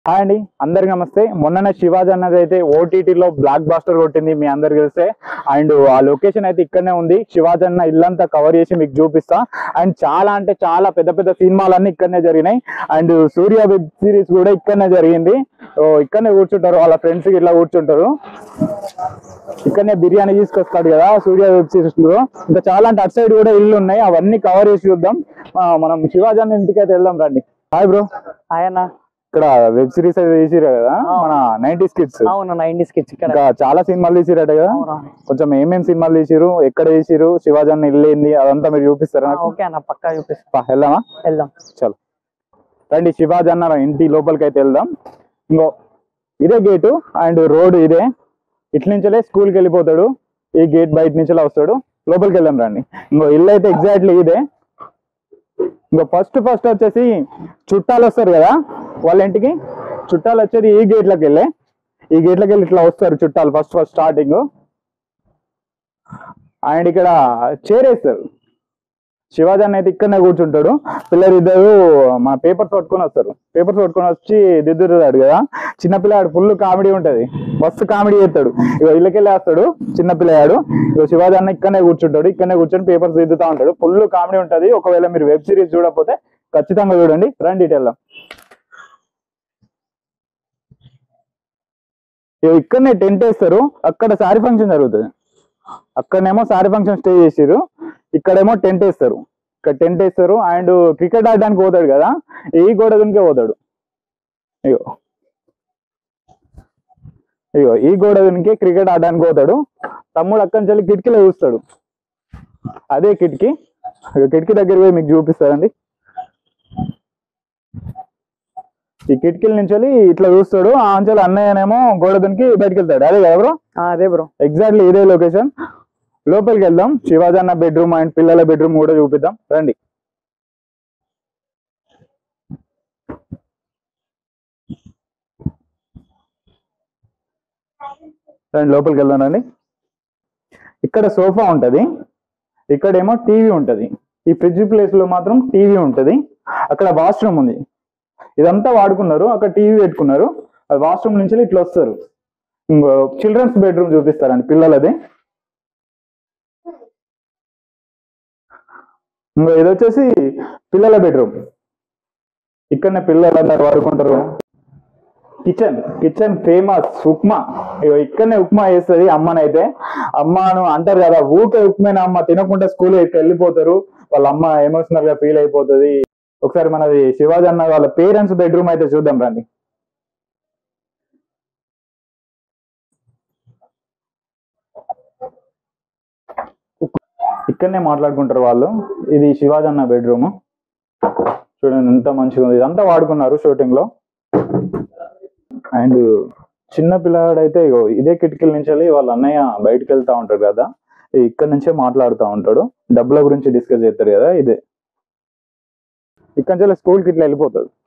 Hi అండి అందరికి నమస్తే మొన్ననే శివాజీ అన్నది అయితే ఓటీటీలో బ్లాక్ బాస్టర్ కొట్టింది మీ అందరికి తెలిస్తే అండ్ ఆ లొకేషన్ అయితే ఇక్కడనే ఉంది శివాజీ అన్న ఇల్లంతా కవర్ చేసి మీకు చూపిస్తా అండ్ చాలా అంటే చాలా పెద్ద పెద్ద సినిమాలన్నీ ఇక్కడనే జరిగినాయి అండ్ సూర్య వెబ్ సిరీస్ కూడా ఇక్కడనే జరిగింది ఓ ఇక్కడనే కూర్చుంటారు వాళ్ళ ఫ్రెండ్స్ ఇట్లా కూర్చుంటారు ఇక్కడనే బిర్యానీ తీసుకొస్తాడు కదా సూర్య వెబ్ సిరీస్ లో ఇంకా చాలా అంటే అటు సైడ్ కూడా ఇల్లు ఉన్నాయి అవన్నీ కవర్ చేసి చూద్దాం ఆ, మనం శివాజీ అన్న ఇంటికి అయితే వెళ్దాం రండి హాయ్ బ్రో ఆయన ఇక్కడ వెబ్ సిరీస్ అయితే తీసిరు కదా మన నైన్టీస్ కిడ్స్ అవును నైన్టీ స్కెచ్ ఇక్కడ ఇంకా చాలా సినిమాలు తీసిరట కదా అవునా కొంచెం ఏమేం సినిమాలు తీసిరు ఎక్కడ తీసిరు శివాజీ అన్న ఇల్లు ఏంది అదంతా మీరు చూపిస్తారా నాకు? ఓకే అన్న పక్కా చూపిస్తా పా, వెళ్దామా వెళ్దాం చలో రండి శివాజీ అన్న ఇంటి లోపలికి అయితే వెళ్దాం ఇంకో ఇదే గేటు అండ్ రోడ్ ఇదే ఇట్ల నుంచే స్కూల్కి వెళ్ళిపోతాడు ఈ గేట్ బయట నుంచి వస్తాడు లోపలికి వెళ్దాం రండి ఇంకో ఇల్లు అయితే ఎగ్జాక్ట్లీ ఇదే ఇంకో ఫస్ట్ ఫస్ట్ వచ్చేసి చుట్టాలు వస్తారు కదా వాళ్ళ ఇంటికి చుట్టాలు వచ్చేది ఈ గేట్లోకి వెళ్ళే ఈ గేట్లోకి వెళ్ళి ఇట్లా వస్తారు చుట్టాలు ఫస్ట్ ఫస్ట్ స్టార్టింగ్ అండ్ ఇక్కడ చేరేస్తారు శివాజీ అన్న అయితే ఇక్కడనే కూర్చుంటాడు పిల్లలు ఇద్దరు మన పేపర్స్ పట్టుకొని వస్తారు పేపర్స్ పట్టుకొని వచ్చి దిద్దుతాడు కదా చిన్న పిల్లాడు ఫుల్ కామెడీ ఉంటది మస్తు కామెడీ చేస్తాడు ఇక ఇళ్ళకెళ్ళి వేస్తాడు చిన్న పిల్లగాడు ఇక శివాజీ అన్న ఇక్కడనే కూర్చుంటాడు ఇక్కడనే కూర్చొని పేపర్స్ దిద్దుతా ఉంటాడు ఫుల్ కామెడీ ఉంటది ఒకవేళ మీరు వెబ్ సిరీస్ చూడకపోతే ఖచ్చితంగా చూడండి రండి ఇటు వెళ్దాం ఇక ఇక్కడనే టెంట్ వేస్తారు అక్కడ సారీ ఫంక్షన్ జరుగుతుంది అక్కడనేమో సారీ ఫంక్షన్ స్టే చేసిరు ఇక్కడేమో టెంట్ వేస్తారు ఇక్కడ టెంట్ వేస్తారు అండ్ క్రికెట్ ఆడడానికి పోతాడు కదా ఈ గోడ దునికే పోతాడు ఇగో ఇగో ఈ గోడ దునికి క్రికెట్ ఆడడానికి పోతాడు తమ్ముడు అక్కడి నుంచి వెళ్ళి కిటికీలో చూస్తాడు అదే కిటికీ ఇగో కిటికీ దగ్గర పోయి మీకు చూపిస్తారండి ఈ కిటికీల నుంచి వెళ్ళి ఇట్లా చూస్తాడు ఆ అంచెలు అన్నయ్యనేమో గోడ దునికి బయటకు వెళ్తాడు అదే కదా బ్రో ఆ, అదే బ్రో ఎగ్జాక్ట్లీ ఇదే లొకేషన్ లోపలికి వెళ్దాం శివాజీ అన్న బెడ్రూమ్ అండ్ పిల్లల బెడ్రూమ్ కూడా చూపిద్దాం రండి రండి లోపలికి వెళ్దాం రండి ఇక్కడ సోఫా ఉంటది ఇక్కడేమో టీవీ ఉంటది ఈ ఫ్రిడ్జ్ ప్లేస్ లో మాత్రం టీవీ ఉంటది అక్కడ వాష్రూమ్ ఉంది ఇదంతా వాడుకున్నారు అక్కడ టీవీ పెట్టుకున్నారు అది వాష్రూమ్ నుంచి ఇట్లా వస్తారు ఇంకో చిల్డ్రన్స్ బెడ్రూమ్ చూపిస్తారండి పిల్లలది ఇంకో ఇది వచ్చేసి పిల్లల బెడ్రూమ్ ఇక్కడనే పిల్లలందరూ వాడుకుంటారు కిచెన్ కిచెన్ ఫేమస్ ఉప్మా ఇగో ఇక్కడనే ఉప్మా చేస్తుంది అమ్మనైతే అమ్మను అంటారు కదా ఊకే ఉప్మేనా అమ్మ తినకుండా స్కూల్ వెళ్ళిపోతారు వాళ్ళ అమ్మ ఎమోషనల్ గా ఫీల్ అయిపోతుంది ఒకసారి మనది శివాజీ అన్న వాళ్ళ పేరెంట్స్ బెడ్రూమ్ అయితే చూద్దాం రండి ఇక్కడనే మాట్లాడుకుంటారు వాళ్ళు ఇది శివాజీ అన్న బెడ్రూమ్ చూడండి ఎంత మంచిగా ఉంది ఇదంతా వాడుకున్నారు షూటింగ్ లో అండ్ చిన్న పిల్లాడైతే ఇగో ఇదే కిటికీల నుంచి వెళ్ళి వాళ్ళ అన్నయ్య బయటకు వెళ్తా ఉంటాడు కదా ఇక్కడ నుంచే మాట్లాడుతూ ఉంటాడు డబ్బుల గురించి డిస్కస్ చేస్తారు కదా ఇదే ఇక్కడ నుంచి స్కూల్కి ఇట్లా వెళ్ళిపోతాడు